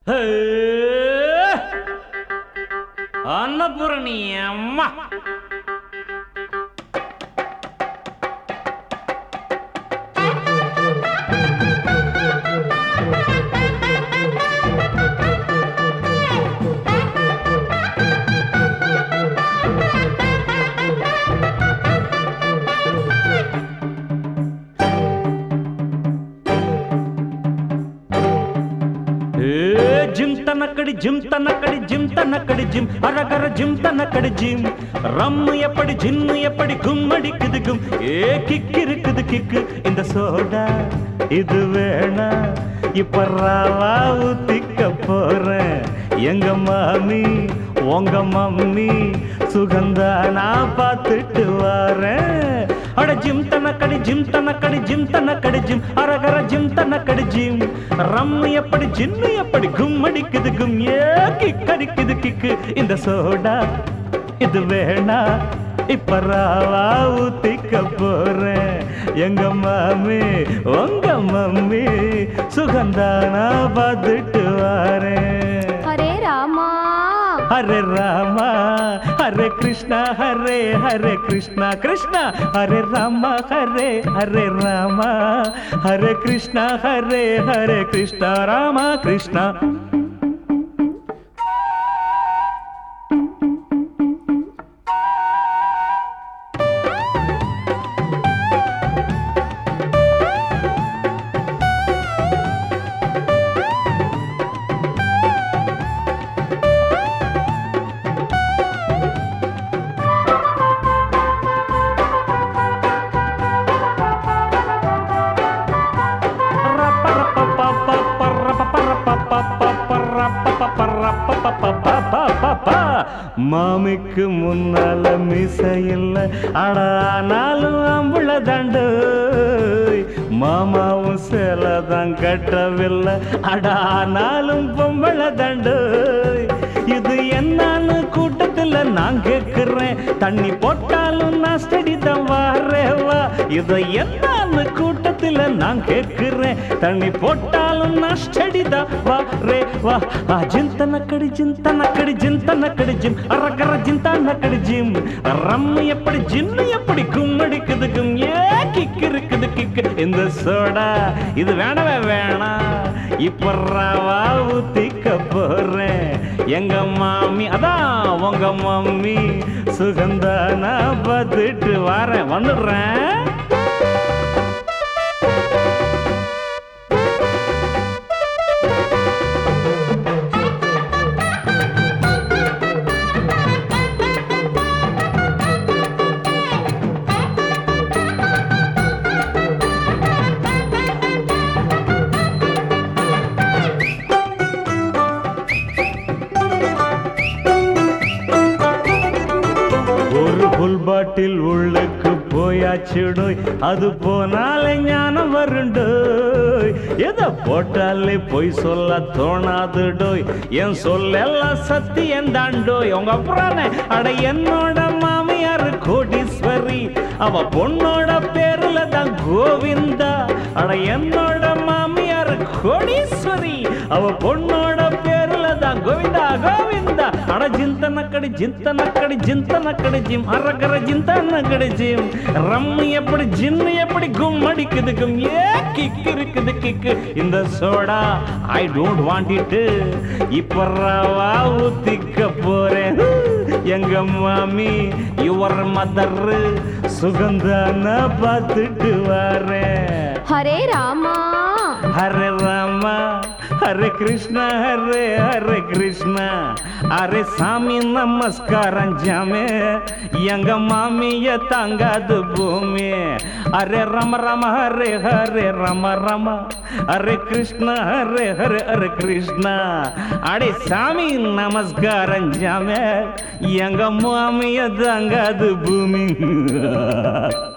அன்னபூரணி அம்மா ఏ జిమ్ తనక్కడి జిమ్ తనక్కడి జిమ్ తనక్కడి జిమ్ அரகர ஜிம் தனக்கடி ஜிம் ரம்மு எப்படி ஜின்னு எப்படி கும்மடிக்குது கும் ஏ கிக் இருக்குது கிக்கு இந்த சோடா இது வேணா இப்ப ராவா ஊத்திக்க போறேன் எங்க மாமி உங்க மம்மி சுகந்தா நான் பார்த்துட்டு வரேன் அட ஜிம் தனக்கடி ஜிம் தனக்கடி ஜிம் தனக்கடி ஜிம் அரகர ஜிம் தனக்கடி ஜிம் ரம்மு எப்படி ஜின்னு எப்படி கும்மடிக்குது கும் ஏ கிக் அடிக்குது கிக்கு இந்த சோடா இது வேணா இப்ப ராவா ஊத்திக்க போறேன் எங்க மாமி உங்க மம்மி சுகந்தானா பார்த்துட்டு வரேன் ஹரே ராமா ஹரே ராமா ஹரே கிருஷ்ணா ஹரே ஹரே கிருஷ்ணா கிருஷ்ணா ஹரே ராமா ஹரே ஹரே ராமா ஹரே கிருஷ்ணா ஹரே ஹரே கிருஷ்ணா ராமா கிருஷ்ணா மாமிக்கு முன்னால மிச இல்ல அடானாலும் அம்புள்ள தண்டு மாமாவும் சேலை தான் கட்டவில்லை அடானாலும் பொம்பளை தண்டு இது என்னன்னு கூட்டத்துல நான் கேக்குறேன் தண்ணி போட்டாலும் நான் ஸ்டடி தான் வாரேவா இது என்னன்னு கூட்டத்துல நான் கேக்குறேன் தண்ணி போட்டாலும் நான் ஸ்டடி தான் வாரே வா ஆ ஜிந்தனக்கடி ஜிந்தனக்கடி ஜிந்தனக்கடி ஜிம் அரக்கர ஜிந்தானக்கடி ஜிம் ரம்மு எப்படி ஜின்னு எப்படி கும்மடிக்குது கும் ஏ கிக்கு இருக்குது கிக்கு இந்த சோடா இது வேணவே வேணாம் இப்ப ரவா ஊத்திக்க போறேன் எங்க மாமி அதான் உங்க மம்மி சுகந்தானா பார்த்துட்டு வரேன் வந்துடுறேன் ஒரு புல் பாட்டில் உள்ளுக்கு போயாச்சுடோய் அது போனாலே ஞானம் வருண்டோய் எதை போட்டாலே பொய் சொல்ல தோணாதுடோய் என் சொல்லெல்லாம் சத்தியம் தாண்டோய் உங்க அப்புறானே அட என்னோட மாமியார் கோடீஸ்வரி அவ பொண்ணோட பேர்ல தான் கோவிந்தா அட என்னோட மாமியார் கோடீஸ்வரி அவ பொண்ணோட பேர்ல தான் கோவிந்தா கோவிந்தா அட ஜிந்தனக்கடி ஜிந்தனக்கடி ஜிந்தனக்கடி ஜிம் அரகர ஜிந்தனக்கடி ஜிம் ரம்மு எப்படி ஜின்னு எப்படி கும் அடிக்குது கும் ஏ கிக் இருக்குது கிக்கு இந்த soda I don't want it இப்ப ரவா ஊத்திக்க போறேன் எங்க மாமி யுவர் மதர் சுகந்தான பார்த்துட்டு வரேன் ஹரே ராமா ஹரே ராமா ஹரே கிருஷ்ணா ஹரே ஹரே கிருஷ்ணா அரே சாமி நமஸ்காரம் ஜாமே எங்க மாமிய தாங்காது பூமி அரே ரம ரம ஹரே ஹரே ரம ரம ஹரே கிருஷ்ணா ஹரே ஹரே ஹரே கிருஷ்ணா அடே சாமி நமஸ்காரம் ஜாமே எங்க மாமிய தாங்காது பூமி